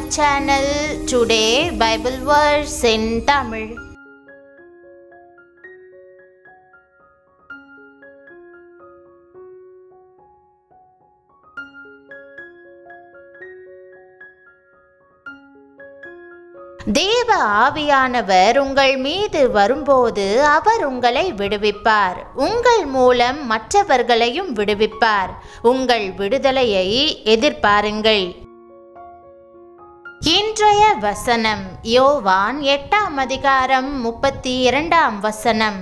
channel. Today, Bible verse in Tamil. தேவ ஆவியானவர் உங்கள் மீது வரும்போது அவர் உங்களை விடுவிப்பார் உங்கள் மூலம் மற்றவர்களையும் விடுவிப்பார் உங்கள் விடுதலையை எதிர்பாருங்கள் இன்றைய வசனம் யோவான் எட்டாம் அதிகாரம் முப்பத்தி இரண்டாம் வசனம்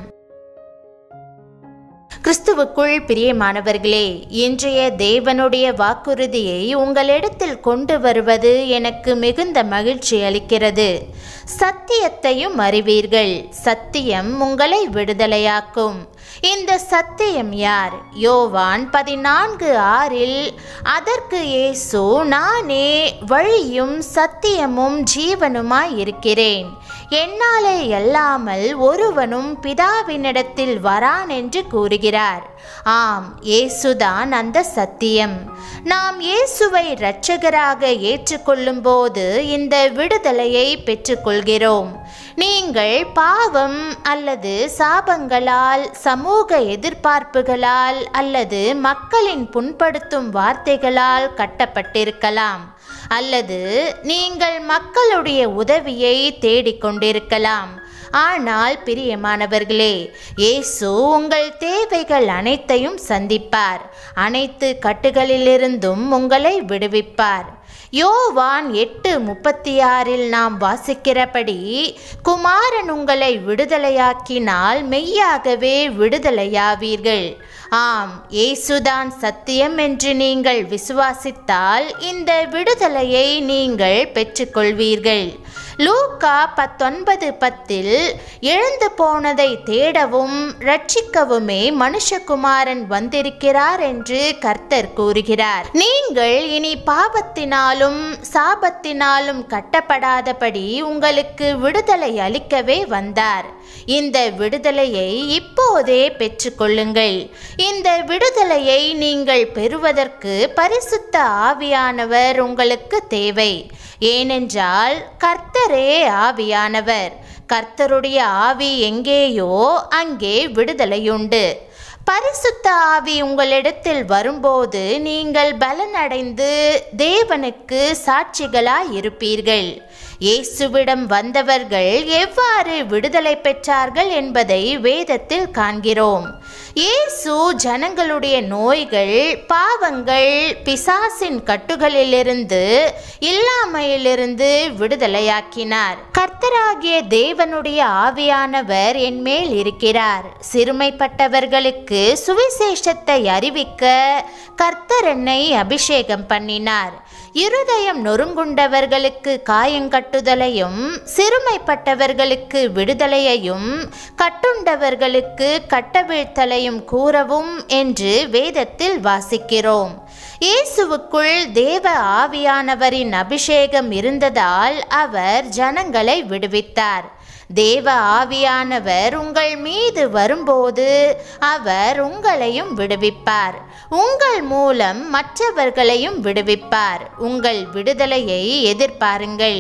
கிறிஸ்துவுக்குள் பிரியமானவர்களே இன்றைய தேவனுடைய வாக்குறுதியை உங்களிடத்தில் கொண்டு வருவது எனக்கு மிகுந்த மகிழ்ச்சி அளிக்கிறது சத்தியத்தையும் அறிவீர்கள் சத்தியம் உங்களை விடுதலையாக்கும் இந்த சத்தியம் யார் யோவான் பதினான்கு ஆறில் அதற்கு இயேசு நானே வழியும் சத்தியமும் ஜீவனுமாய் இருக்கிறேன் என்னாலே அல்லாமல் ஒருவனும் பிதாவினிடத்தில் வரான் என்று கூறுகிறார் ஆம் இயேசுதான் அந்த சத்தியம் நாம் இயேசுவை இரட்சகராக ஏற்றுக்கொள்ளும் போது இந்த விடுதலையை பெற்றுக்கொள்கிறோம் நீங்கள் பாவம் அல்லது சாபங்களால் சமூக எதிர்பார்ப்புகளால் அல்லது மக்களின் புண்படுத்தும் வார்த்தைகளால் கட்டப்பட்டிருக்கலாம் அல்லது நீங்கள் மக்களுடைய உதவியை தேடிக்கொண்டிருக்கலாம் ஆனால் பிரியமானவர்களே இயேசு உங்கள் தேவைகள் அனைத்தையும் சந்திப்பார் அனைத்து கட்டுகளிலிருந்தும் உங்களை விடுவிப்பார் யோவான் எட்டு முப்பத்தி ஆறில் நாம் வாசிக்கிறபடி குமாரன் உங்களை விடுதலையாக்கினால் மெய்யாகவே விடுதலையாவீர்கள் ஆம் இயேசுதான் சத்தியம் என்று நீங்கள் விசுவாசித்தால் இந்த விடுதலையை நீங்கள் பெற்றுக்கொள்வீர்கள் லூக்கா பத்தொன்பது பத்தில் எழுந்து போனதை தேடவும் ரட்சிக்கவுமே மனுஷகுமாரன் வந்திருக்கிறார் என்று கர்த்தர் கூறுகிறார் நீங்கள் இனி பாவத்தினாலும் சாபத்தினாலும் கட்டப்படாதபடி உங்களுக்கு விடுதலை அளிக்கவே வந்தார் இந்த விடுதலையை இப்போதே பெற்றுக்கொள்ளுங்கள் இந்த விடுதலையை நீங்கள் பெறுவதற்கு பரிசுத்த ஆவியானவர் உங்களுக்கு தேவை ஏனென்றால் கர்த்தரே ஆவியானவர் கர்த்தருடைய ஆவி எங்கேயோ அங்கே விடுதலையுண்டு பரிசுத்த ஆவி உங்களிடத்தில் வரும்போது நீங்கள் பலனடைந்து தேவனுக்கு சாட்சிகளாய் இருப்பீர்கள் இயேசுவிடம் வந்தவர்கள் எவ்வாறு விடுதலை பெற்றார்கள் என்பதை வேதத்தில் காண்கிறோம் இயேசு ஜனங்களுடைய நோய்கள் பாவங்கள் பிசாசின் கட்டுகளிலிருந்து இல்லாமையிலிருந்து விடுதலையாக்கினார் கர்த்தராகிய தேவனுடைய ஆவியானவர் என் மேல் இருக்கிறார் சிறுமைப்பட்டவர்களுக்கு சுவிசேஷத்தை அறிவிக்க கர்த்தர் என்னை அபிஷேகம் பண்ணினார் இருதயம் நொறுங்குண்டவர்களுக்கு காயங்கட்டுதலையும் சிறுமைப்பட்டவர்களுக்கு விடுதலையையும் கட்டுண்டவர்களுக்கு கட்டவிழ்த்தலையும் கூறவும் என்று வேதத்தில் வாசிக்கிறோம் இயேசுவுக்குள் தேவ ஆவியானவரின் அபிஷேகம் இருந்ததால் அவர் ஜனங்களை விடுவித்தார் தேவ ஆவியானவர் உங்கள் மீது வரும்போது அவர் உங்களையும் விடுவிப்பார் உங்கள் மூலம் மற்றவர்களையும் விடுவிப்பார் உங்கள் விடுதலையை எதிர்பாருங்கள்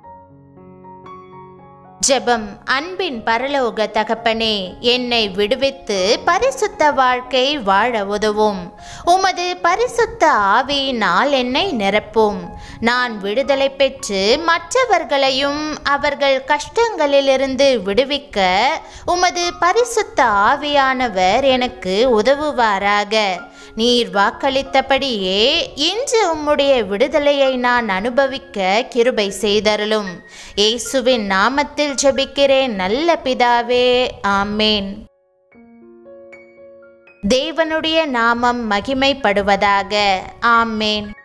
ஜெபம் அன்பின் பரலோக தகப்பனே என்னை விடுவித்து பரிசுத்த வாழ்க்கை வாழ உதவும் உமது பரிசுத்த ஆவியினால் என்னை நிரப்பும் நான் விடுதலை பெற்று மற்றவர்களையும் அவர்கள் கஷ்டங்களிலிருந்து விடுவிக்க உமது பரிசுத்த ஆவியானவர் எனக்கு உதவுவாராக நீர் வாக்களித்தபடியே இன்று உம்முடைய விடுதலையை நான் அனுபவிக்க கிருபை செய்தருளும் இயேசுவின் நாமத்தில் ஜெபிக்கிறேன் நல்ல பிதாவே ஆமேன் தேவனுடைய நாமம் மகிமைப்படுவதாக ஆமேன்